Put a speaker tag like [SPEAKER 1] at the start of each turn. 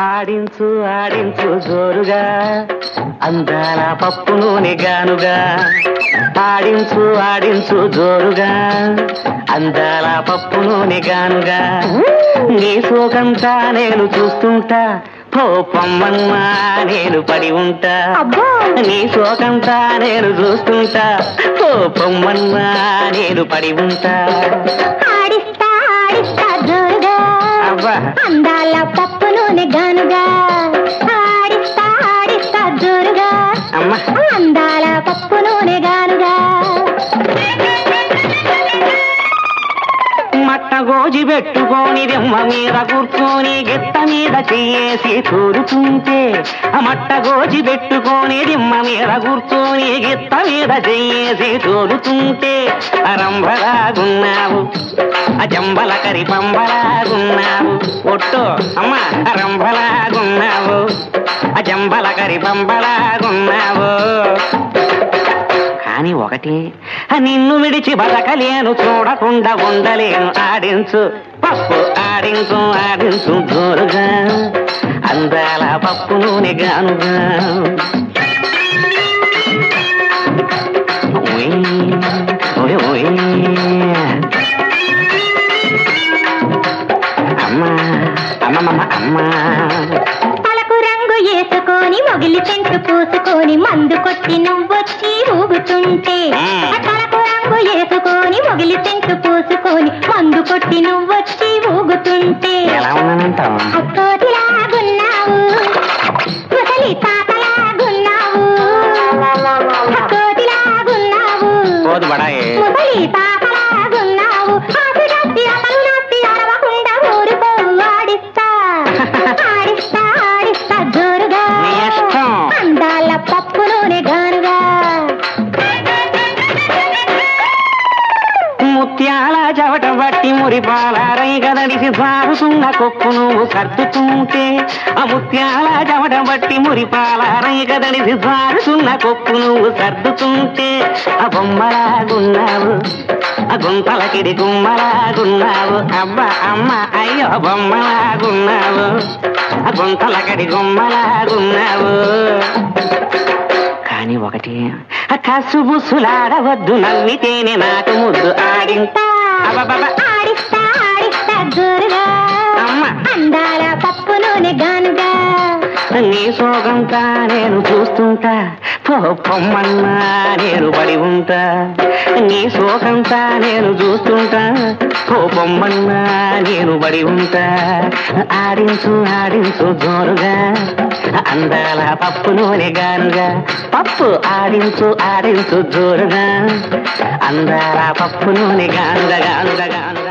[SPEAKER 1] ఆడించు ఆడించు జోరుగా అందాల పప్పు నూనె గానుగా ఆడించు ఆడించు జోరుగా అందాల పప్పు నూనె గానుగా నీ సోకంతా నేను చూస్తుంటా పో పొమ్మన్నా నేను పడి ఉంటా
[SPEAKER 2] అబ్బో
[SPEAKER 1] నీ శోకంతా నేను చూస్తుంటా ఓ పొమ్మన్నా నేను పడి ఉంటా
[SPEAKER 2] ఆడిస్తా ఆడిస్తా జోరుగా
[SPEAKER 1] అబ్బా
[SPEAKER 2] అందాల పప్పు నూనె గానుగా ఆడిస్తా ఆడిస్తా జోరుగా
[SPEAKER 1] అమ్మ
[SPEAKER 2] అందాల పప్పు నూనె గానుగా
[SPEAKER 1] మట్ట గోజి పెట్టుకొని దిమ్మ మీద కూర్చొని గిత్త మీద చెయ్యేసి తూరుతుంటే ఆ మట్ట గోజి పెట్టుకొని దిమ్మ మీద కూర్చొని గిత్త మీద చెయ్యేసి తోలుతుంటే రంభలాగున్నావు ఆ జంబల కరి పంబలాగున్నావు ఒట్టు అమ్మ రంభలాగున్నావు ఆ జంబల కరి పంబలాగున్నావు కానీ ఒకటి నిన్ను విడిచి బతకలేను చూడకుండా ఉండలేను ఆడించు పప్పు ఆడించు ఆడించు జోరుగా అందాల పప్పు నూనె గానుగా ఓయ్, ఓయ్, ఓయ్. అమ్మా అమ్మమ్మ అమ్మా
[SPEAKER 2] తలకు రంగు వేసుకొని మొగిలి సెంటు పూసుకొని మందు కొట్టి నువ్వొచ్చి ఊగుతుంటే ఆ తలకు రంగు వేసుకొని మొగిలి సెంటు పూసుకొని మందు కొట్టి నువ్వొచ్చి ఊగుతుంటే
[SPEAKER 1] ఎలా ఉన్నానంటావు
[SPEAKER 2] అక్కోటిలాగున్నావు ముసలి తాతలాగున్నావు అక్కోటిలాగున్నావు
[SPEAKER 1] పోదు బడాయే
[SPEAKER 2] ముసలి తాతలాగున్నావు ఆశగట్టి అమలు నచ్చి అరవకుండా ఊరుకో ఆడిస్తా ఆడిస్తా ఆడిస్తా జోరుగా
[SPEAKER 1] నీ ఇష్టం.
[SPEAKER 2] అందాల పప్పు నూనె గానుగా
[SPEAKER 1] ముత్యాల చవట బట్టి మురిపాల రైగదడిసి సాగుతున్న కొప్పు నువ్వు సర్దుతుంటే ఆ ముత్యాల చవట బట్టి మురిపాల రైగదడిసి సాగుతున్న కొప్పు నువ్వు సర్దుతుంటే ఆ బొమ్మలాగున్నావు ఆ గుంతలకిడి గుమ్మలాగున్నావు అబ్బా అమ్మ అయ్యో బొమ్మలాగున్నావు ఆ గుంతలకడి గుమ్మలాగున్నావు కానీ ఒకటి ఆ కసుబుసులాడవద్దు నవ్వితేనే నాకు ముద్దు ఆడింతా అబ్బబ్బబ్బ.
[SPEAKER 2] ఆడిస్తా ఆడిస్తా జోరుగా
[SPEAKER 1] అమ్మ
[SPEAKER 2] అందాల పప్పు నూనె గానుగా
[SPEAKER 1] నీ సోగంతా నేను చూస్తుంటా పో పొమ్మన్నా నేను పడి ఉంటా నీ సోగంతా నేను చూస్తుంటా పో పొమ్మన్నా నేను పడి ఉంటా ఆడించు ఆడించు జోరుగా అందాల పప్పు నూనె గానుగా పప్పు ఆడించు ఆడించు జోరుగా అందాల పప్పు నూనె గానుగా గానుగా గానుగా